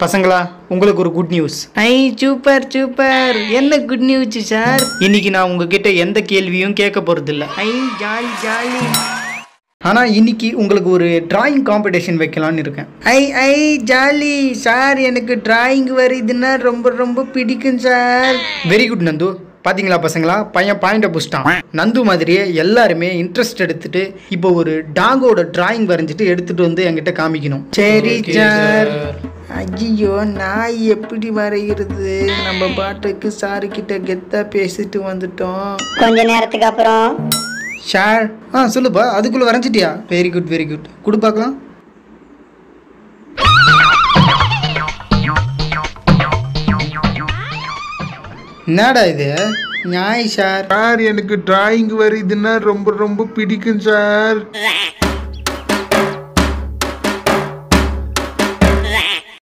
பசங்களா உங்களுக்கு ஒரு குட் நியூஸ் ஐ சூப்பர் சூப்பர் என்ன குட் நியூஸ் சார் இன்னைக்கு நான் உங்ககிட்ட எந்த கேள்வியும் கேட்க போறதில்ல ஐ ஜாலி ஜாலி ஆனால் இன்னைக்கு உங்களுக்கு ஒரு டிராயிங் காம்படிஷன் வைக்கலான்னு இருக்கேன் ஐ ஐ ஜாலி சார் எனக்கு டிராயிங் வரையுதுன்னா ரொம்ப ரொம்ப பிடிக்கும் சார் வெரி குட் நந்து பாத்தீங்களா பசங்களா பையன் பாயிண்ட புஷ்டான் நந்து மாதிரியே எல்லாருமே இன்ட்ரெஸ்ட் எடுத்துட்டு இப்போ ஒரு டாகோட டிராயிங் வரைஞ்சிட்டு எடுத்துட்டு வந்து என்கிட்ட காமிக்கணும் சரி சார் ஐயோ நாய் எப்படி வரைகிறது நம்ம பாட்டுக்கு சாரு கிட்ட கெத்தா பேசிட்டு வந்துட்டோம் கொஞ்ச நேரத்துக்கு அப்புறம் ஷார் ஆ சொல்லுப்பா அதுக்குள்ளே வரைஞ்சிட்டியா வெரி குட் வெரி குட் கொடு பார்க்கலாம் என்னடா இது நியாய் சார் சார் எனக்கு டிராயிங் வருதுன்னா ரொம்ப ரொம்ப பிடிக்கும் சார்